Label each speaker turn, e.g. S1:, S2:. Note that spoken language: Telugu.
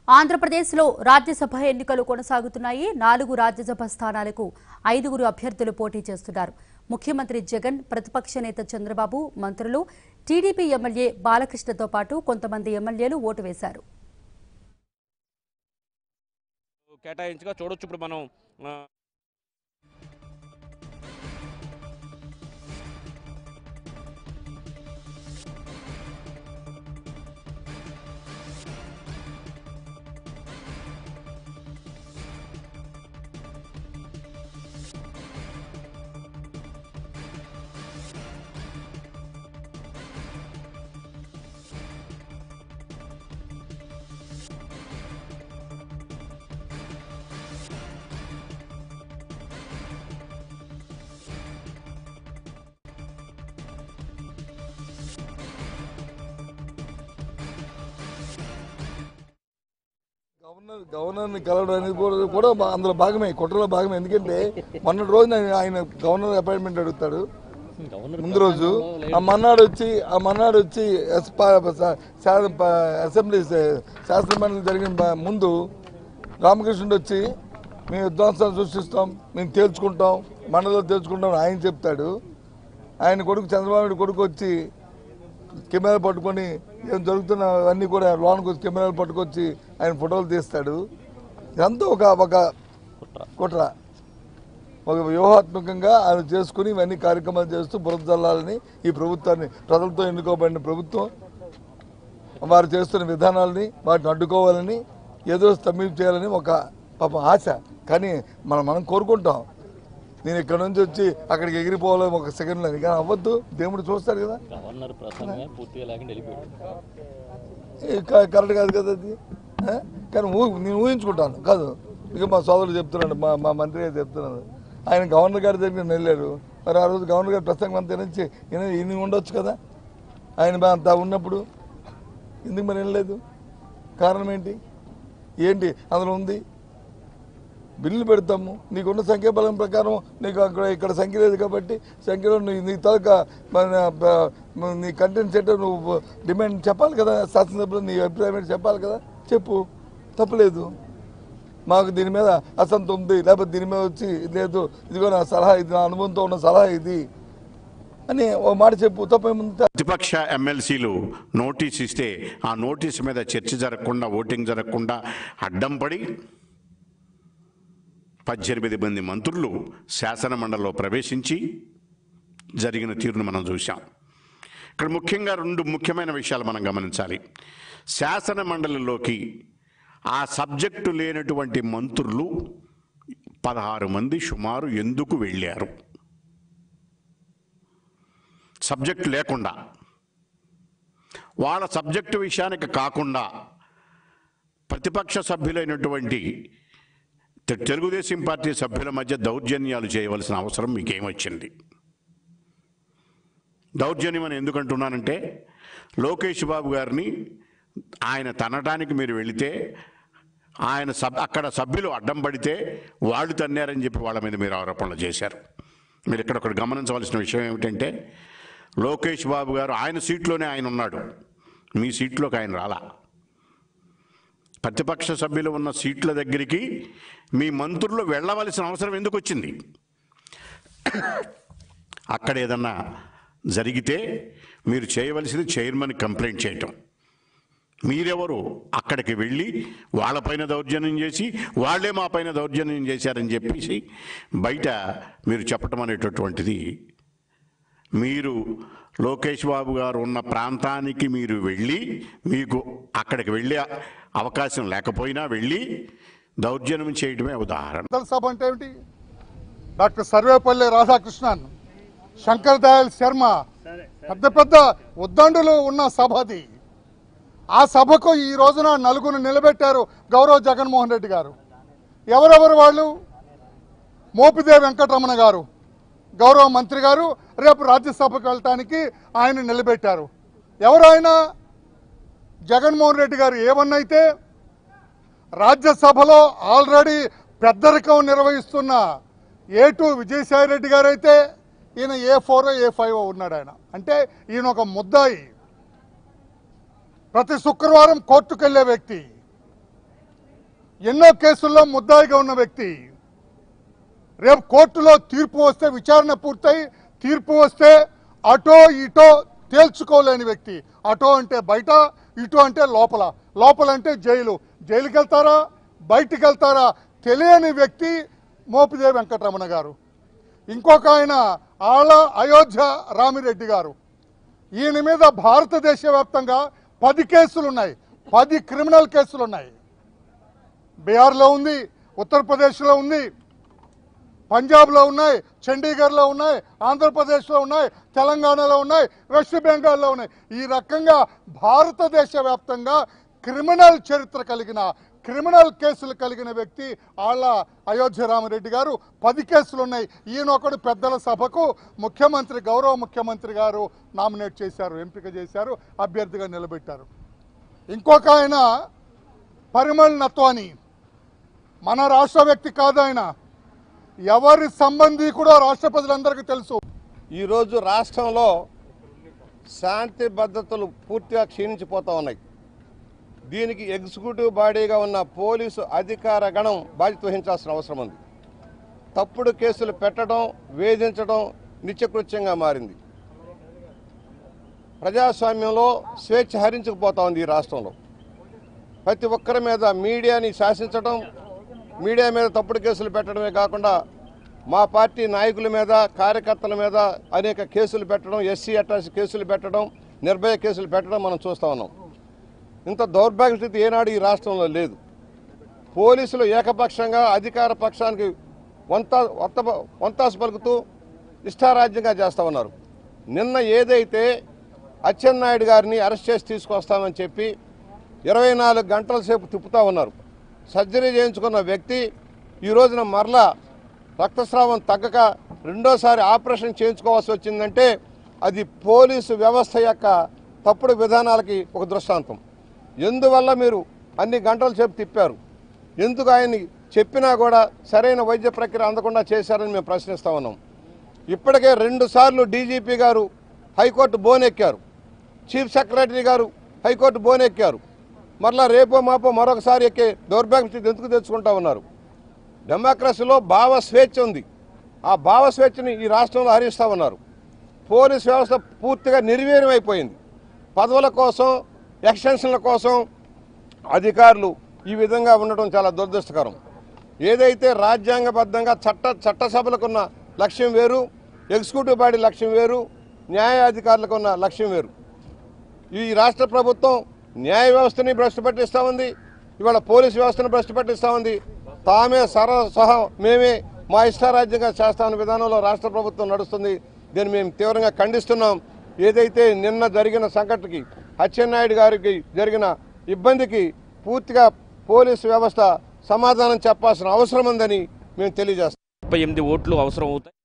S1: ఆంధ్రప్రదేశ్లో రాజ్యసభ ఎన్నికలు కొనసాగుతున్నాయి నాలుగు రాజ్యసభ స్థానాలకు ఐదుగురు అభ్యర్థులు పోటీ చేస్తున్నారు ముఖ్యమంత్రి జగన్ ప్రతిపక్ష నేత చంద్రబాబు మంత్రులు టీడీపీ ఎమ్మెల్యే బాలకృష్ణతో పాటు కొంతమంది ఎమ్మెల్యేలు ఓటు వేశారు
S2: కేటాయించగా చూడొచ్చు ఇప్పుడు మనం ఆ,
S3: గవర్నర్ గవర్నర్ని కలవడం అనేది కూడా కూడా మా- అందులో భాగమే కుట్రలో భాగమే ఎందుకంటే మొన్నటి రోజు నేను ఆయన గవర్నర్ అపాయింట్మెంట్ అడుగుతాడు ముందు రోజు ఆ మన్నాడు వచ్చి ఆ మన్నాడు వచ్చి ఎస్ పా- సా- శా- పా- అసెంబ్లీ శా- శాసనమండలి జరిగిన బ- ముందు రామకృష్ణుడు వచ్చి మేము విధ్వంసాలు సృష్టిస్తాం మేము తేల్చుకుంటాం మండలిలో తేల్చుకుంటాం అని ఆయన చెప్తాడు ఆయన కొడుకు చంద్రబాబు నాయుడు కొడుకు వచ్చి కెమెరా పట్టుకొని ఏం జరుగుతున్న అన్నీ కూడా లోన్కి వచ్చి కెమెరాలు పట్టుకొచ్చి ఆయన ఫోటోలు తీస్తాడు ఇదంతా ఒక ఒక కుట్ర ఒక వ్యూహాత్మకంగా ఆయన చేసుకుని ఇవన్నీ కార్యక్రమాలు చేస్తూ బురద జల్లాలని ఈ ప్రభుత్వాన్ని ప్రజలతో ఎన్నుకోబడిన ప్రభుత్వం వారు చేస్తున్న విధానాలని వాటిని అడ్డుకోవాలని ఏదో స్తంభింపు చేయాలని ఒక పాపం ఆశ కానీ మనం మనం కోరుకుంటాం నేను ఇక్కడ నుంచి వచ్చి అక్కడికి ఎగిరిపోవాలని ఒక సెకండ్లో కానీ అవ్వద్దు దేవుడు చూస్తాడు కదా
S4: గవర్నర్ ప్రసంగమే పూర్తిగా లేకుండా వెళ్ళిపోయాడు
S3: ఏ క- కరెక్ట్ కాదు కదా అది ఆ? కానీ ఊ నేను ఊహించుకుంటాను కాదు ఇక మా సోదరుడు చెప్తున్నాడు మా మా మంత్రి గారు చెప్తున్నాడు ఆయన గవర్నర్ గారి దగ్గర వెళ్ళారు మరి ఆ రోజు గవర్నర్ గారి ప్రసంగం అంతా నుంచి ఇన్ని ఉండొచ్చు కదా ఆయన బా- అంత ఉన్నప్పుడు ఎందుకు మరి వెళ్ళలేదు కారణం ఏంటి ఏంటి అందులో ఉంది బిల్లు పెడతాము నీకున్న సంఖ్యాబలం ప్రకారం నీకు అక్కడ ఇక్కడ సంఖ్య లేదు కాబట్టి సంఖ్యలో నీ నీ తాలూకా మన, బ- నీ కంటెంట్ సెట్ నువ్వు డిమాండ్ చెప్పాలి కదా శాసనసభలో నీ అభిప్రాయం ఏంటి చెప్పాలి కదా చెప్పు తప్పలేదు మాకు దీని మీద అసంత ఉంది లేకపోతే దీని మీద వచ్చి ఇది లేదు ఇదిగో నా సలహా ఇది నా అనుభవంతో ఉన్న సలహా ఇది అని ఓ మాట చెప్పు తప్పేముంది
S5: ప్రతిపక్ష ఎమ్మెల్సీలు నోటీస్ ఇస్తే ఆ నోటీస్ మీద చర్చ జరగకుండా ఓటింగ్ జరగకుండా అడ్డం పడి పద్దెనిమిది మంది మంత్రులు శాసన మండలిలో ప్రవేశించి జరిగిన తీరును మనం చూసాం ఇక్కడ ముఖ్యంగా రెండు ముఖ్యమైన విషయాలు మనం గమనించాలి శాసన మండలిలోకి ఆ సబ్జెక్టు లేనటువంటి మంత్రులు పదహారు మంది సుమారు ఎందుకు వెళ్ళారు సబ్జెక్ట్ లేకుండా వాళ్ళ సబ్జెక్టు విషయానికి కాకుండా ప్రతిపక్ష సభ్యులైనటువంటి తె- తెలుగుదేశం పార్టీ సభ్యుల మధ్య దౌర్జన్యాలు చేయవలసిన అవసరం మీకేమొచ్చింది దౌర్జన్యం అని ఎందుకంటున్నానంటే లోకేష్ బాబు గారిని ఆయన తనటానికి మీరు వెళితే ఆయన సబ్ అక్కడ సభ్యులు అడ్డం పడితే వాళ్ళు తన్నారని చెప్పి వాళ్ళ మీద మీరు ఆరోపణలు చేశారు మీరు ఇక్కడ ఒకటి గమనించవలసిన విషయం ఏమిటంటే లోకేష్ బాబు గారు ఆయన సీట్లోనే ఆయన ఉన్నాడు మీ సీట్లోకి ఆయన రాలా ప్రతిపక్ష సభ్యులు ఉన్న సీట్ల దగ్గరికి మీ మంత్రులు వెళ్ళవలసిన అవసరం ఎందుకు వచ్చింది అక్కడ ఏదన్నా జరిగితే మీరు చేయవలసింది చైర్మన్ కంప్లైంట్ చేయటం మీరెవరు అక్కడికి వెళ్ళి వాళ్ళపైన దౌర్జన్యం చేసి వాళ్ళే మా పైన దౌర్జన్యం చేశారని చెప్పేసి బయట మీరు చెప్పటం అనేటటువంటిది మీరు లోకేష్ బాబు గారు ఉన్న ప్రాంతానికి మీరు వెళ్ళి మీకు అక్కడికి వెళ్ళే అవకాశం లేకపోయినా వెళ్ళి దౌర్జన్యం చేయడమే ఉదాహరణ
S6: పెద్దల సభ అంటే ఏమిటి డాక్టర్ సర్వేపల్లి రాధాకృష్ణన్ శంకర్ దయాల్ శర్మ పెద్ద పెద్ద ఉద్దండులు ఉన్న సభ అది ఆ సభకు ఈ రోజున నలుగురు నిలబెట్టారు గౌరవ జగన్మోహన్ రెడ్డి గారు ఎవరెవరు వాళ్ళు మోపిదేవి వెంకటరమణ గారు గౌరవ మంత్రి గారు రేపు రాజ్యసభకు వెళ్ళటానికి ఆయన నిలబెట్టారు ఎవరు ఆయన జగన్మోహన్ రెడ్డి గారు ఏమన్నైతే రాజ్యసభలో ఆల్రెడీ పెద్దరికం నిర్వహిస్తున్న ఏ టూ విజయసాయి రెడ్డి గారు అయితే ఈయన ఏ ఫోర్ ఏ ఫైవ్ ఉన్నాడు ఆయన అంటే ఈయన ఒక ముద్దాయి ప్రతి శుక్రవారం కోర్టుకు వెళ్ళే వ్యక్తి ఎన్నో కేసుల్లో ముద్దాయిగా ఉన్న వ్యక్తి రేపు కోర్టులో తీర్పు వస్తే విచారణ పూర్తయి తీర్పు వస్తే అటో ఇటో తేల్చుకోలేని వ్యక్తి అటో అంటే బయట ఇటో అంటే లోపల లోపల అంటే జైలు జైలుకి వెళ్తారా బయటికి వెళ్తారా తెలియని వ్యక్తి మోపిదేవి వెంకటరమణ గారు ఇంకొక ఆయన ఆళ్ళ అయోధ్య రామిరెడ్డి గారు ఈయన మీద భారతదేశ వ్యాప్తంగా పది కేసులు ఉన్నాయి పది క్రిమినల్ కేసులు ఉన్నాయి బీహార్లో ఉంది ఉత్తరప్రదేశ్లో ఉంది పంజాబ్లో ఉన్నాయి చండీగఢ్లో ఉన్నాయి ఆంధ్రప్రదేశ్లో ఉన్నాయి తెలంగాణలో ఉన్నాయి వెస్ట్ బెంగాల్లో ఉన్నాయి ఈ రకంగా భారతదేశ వ్యాప్తంగా క్రిమినల్ చరిత్ర కలిగిన క్రిమినల్ కేసులు కలిగిన వ్యక్తి ఆళ్ళ అయోధ్య రామరెడ్డి గారు పది కేసులు ఉన్నాయి ఈయన ఒకడు పెద్దల సభకు ముఖ్యమంత్రి గౌరవ ముఖ్యమంత్రి గారు నామినేట్ చేశారు ఎంపిక చేశారు అభ్యర్థిగా నిలబెట్టారు ఇంకొక ఆయన పరిమళ్ నత్వాని మన రాష్ట్ర వ్యక్తి కాదు ఆయన ఎవరి సంబంధి కూడా రాష్ట్ర ప్రజలందరికీ తెలుసు
S7: ఈరోజు రాష్ట్రంలో శాంతి భద్రతలు పూర్తిగా క్షీణించిపోతూ ఉన్నాయి దీనికి ఎగ్జిక్యూటివ్ బాడీగా ఉన్న పోలీసు అధికార గణం బాధ్యత వహించాల్సిన అవసరం ఉంది తప్పుడు కేసులు పెట్టడం వేధించడం నిత్యకృత్యంగా మారింది ప్రజాస్వామ్యంలో స్వేచ్ఛ హరించుకుపోతా ఉంది ఈ రాష్ట్రంలో ప్రతి ఒక్కరి మీద మీడియాని శాసించడం మీడియా మీద తప్పుడు కేసులు పెట్టడమే కాకుండా మా పార్టీ నాయకుల మీద కార్యకర్తల మీద అనేక కేసులు పెట్టడం ఎస్సీ అట్రాసి కేసులు పెట్టడం నిర్భయ కేసులు పెట్టడం మనం చూస్తూ ఉన్నాం ఇంత దౌర్భాగ్య స్థితి ఏనాడు ఈ రాష్ట్రంలో లేదు పోలీసులు ఏకపక్షంగా అధికార పక్షానికి వంత వంత వంతాసు పలుకుతూ ఇష్టారాజ్యంగా చేస్తూ ఉన్నారు నిన్న ఏదైతే అచ్చెన్నాయుడు గారిని అరెస్ట్ చేసి తీసుకొస్తామని చెప్పి ఇరవై నాలుగు గంటల సేపు తిప్పుతూ ఉన్నారు సర్జరీ చేయించుకున్న వ్యక్తి ఈ రోజున మరలా రక్తస్రావం తగ్గక రెండోసారి ఆపరేషన్ చేయించుకోవాల్సి వచ్చిందంటే అది పోలీసు వ్యవస్థ యొక్క తప్పుడు విధానాలకి ఒక దృష్టాంతం ఎందువల్ల మీరు అన్ని గంటల సేపు తిప్పారు ఎందుకు ఆయన్ని చెప్పినా కూడా సరైన వైద్య ప్రక్రియ అందకుండా చేశారని మేము ప్రశ్నిస్తా ఉన్నాం ఇప్పటికే రెండు సార్లు డీజీపీ గారు హైకోర్టు బోనెక్కారు చీఫ్ సెక్రటరీ గారు హైకోర్టు బోనెక్కారు మరలా రేపో మాపో మరొకసారి ఎక్కే దౌర్భాగ్య స్థితి ఎందుకు తెచ్చుకుంటా ఉన్నారు డెమోక్రసీలో భావ స్వేచ్ఛ ఉంది ఆ భావ స్వేచ్ఛని ఈ రాష్ట్రంలో హరిస్తూ ఉన్నారు పోలీస్ వ్యవస్థ పూర్తిగా నిర్వీర్యం అయిపోయింది పదవుల కోసం ఎక్స్టెన్షన్ల కోసం అధికారులు ఈ విధంగా ఉండటం చాలా దురదృష్టకరం ఏదైతే రాజ్యాంగబద్ధంగా చట్ట చట్టసభలకు ఉన్న లక్ష్యం వేరు ఎగ్జిక్యూటివ్ బాడీ లక్ష్యం వేరు న్యాయాధికారులకు ఉన్న లక్ష్యం వేరు ఈ రాష్ట్ర ప్రభుత్వం న్యాయ వ్యవస్థని భ్రష్టు పట్టిస్తూ ఉంది ఇవాళ పోలీస్ వ్యవస్థను భ్రష్టు పట్టిస్తూ ఉంది తామే సర సహా మేమే మా ఇష్టారాజ్యంగా చేస్తామన్న విధానంలో రాష్ట్ర ప్రభుత్వం నడుస్తుంది దీన్ని మేము తీవ్రంగా ఖండిస్తున్నాం ఏదైతే నిన్న జరిగిన సంఘటనకి అచ్చెన్నాయుడు గారికి జరిగిన ఇబ్బందికి పూర్తిగా పోలీసు వ్యవస్థ సమాధానం చెప్పాల్సిన అవసరం ఉందని మేము తెలియజేస్తాం
S2: ముప్పై ఎనిమిది ఓట్లు అవసరం అవుతాయి